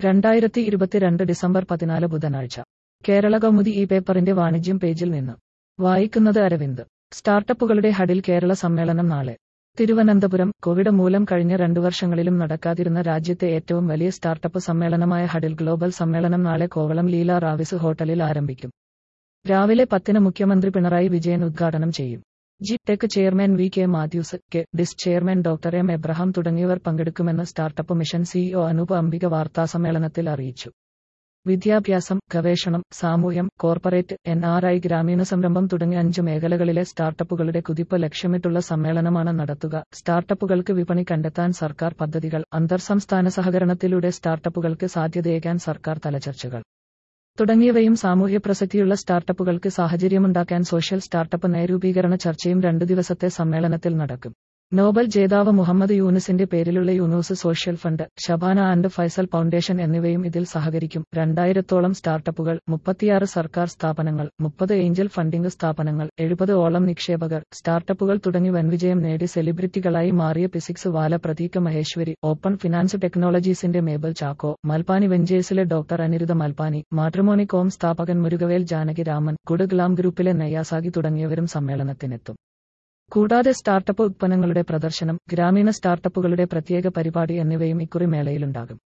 രണ്ടായിരത്തി ഇരുപത്തിരണ്ട് ഡിസംബർ പതിനാല് ബുധനാഴ്ച കേരള കൗമുദി ഈ പേപ്പറിന്റെ വാണിജ്യം പേജിൽ നിന്ന് വായിക്കുന്നത് അരവിന്ദ് സ്റ്റാർട്ടപ്പുകളുടെ ഹഡിൽ കേരള സമ്മേളനം നാളെ തിരുവനന്തപുരം കോവിഡ് മൂലം കഴിഞ്ഞ രണ്ടു വർഷങ്ങളിലും നടക്കാതിരുന്ന രാജ്യത്തെ ഏറ്റവും വലിയ സ്റ്റാർട്ടപ്പ് സമ്മേളനമായ ഹഡിൽ ഗ്ലോബൽ സമ്മേളനം നാളെ കോവളം ലീല റാവിസ് ഹോട്ടലിൽ ആരംഭിക്കും രാവിലെ പത്തിന് മുഖ്യമന്ത്രി പിണറായി വിജയൻ ഉദ്ഘാടനം ചെയ്യും G Tech chairman V K Mathews K DISC chairman doctor M Abraham തുടങ്ങിയവർ പങ്കെടുക്കുമെന്ന് startup mission CEO Anoop Ambika വാർത്താസമ്മേളനത്തിൽ അറിയിച്ചു വിദ്യാഭ്യാസം ഗവേഷണം സാമൂഹ്യം കോർപ്പറേറ്റ് എൻ ആർ ഐ ഗ്രാമീണ സംരംഭം തുടങ്ങിയ അഞ്ച് മേഖലകളിലെ സ്റ്റാർട്ടപ്പുകളുടെ കുതിപ്പ് ലക്ഷ്യമിട്ടുള്ള സമ്മേളനമാണ് നടത്തുക സ്റ്റാർട്ടപ്പുകൾക്ക് വിപണി കണ്ടെത്താൻ സർക്കാർ പദ്ധതികൾ അന്തർസംസ്ഥാന സഹകരണത്തിലൂടെ സ്റ്റാർട്ടപ്പുകൾക്ക് സാധ്യതയേകാൻ സർക്കാർ തലചർച്ചകൾ തുടങ്ങിയവയും സാമൂഹ്യ പ്രസക്തിയുള്ള സ്റ്റാർട്ടപ്പുകൾക്ക് സാഹചര്യമുണ്ടാക്കാൻ സോഷ്യൽ സ്റ്റാർട്ടപ്പ് നയരൂപീകരണ ചർച്ചയും രണ്ടു ദിവസത്തെ സമ്മേളനത്തിൽ നടക്കും നോബൽ ജേതാവ് മുഹമ്മദ് യൂനുസിന്റെ പേരിലുള്ള Yunus social fund Shabana and Faisal foundation എന്നിവയും ഇതിൽ സഹകരിക്കും രണ്ടായിരത്തോളം സ്റ്റാർട്ടപ്പുകൾ മുപ്പത്തിയാറ് സർക്കാർ സ്ഥാപനങ്ങൾ മുപ്പത് ഏഞ്ചൽ ഫണ്ടിംഗ് സ്ഥാപനങ്ങൾ എഴുപത് ഓളം നിക്ഷേപകർ സ്റ്റാർട്ടപ്പുകൾ തുടങ്ങി വൻവിജയം നേടി സെലിബ്രിറ്റികളായി മാറിയ physics Wallah Prateek Maheshwari open finance ടെക്നോളജീസിന്റെ മേബൽ ചാക്കോ മൽപ്പാനി വെഞ്ചേഴ്സിലെ doctor Aniruddha Malpani matrimony com സ്ഥാപകൻ മുരുകവേൽ ജാനകി രാമൻ കുഡ് ഗ്ലാം ഗ്രൂപ്പിലെ നയ്യാസാഗി തുടങ്ങിയവരും സമ്മേളനത്തിനെത്തും കൂടാതെ സ്റ്റാർട്ടപ്പ് ഉത്പന്നങ്ങളുടെ പ്രദർശനം ഗ്രാമീണ സ്റ്റാർട്ടപ്പുകളുടെ പ്രത്യേക പരിപാടി എന്നിവയും ഇക്കുറി മേളയിലുണ്ടാകും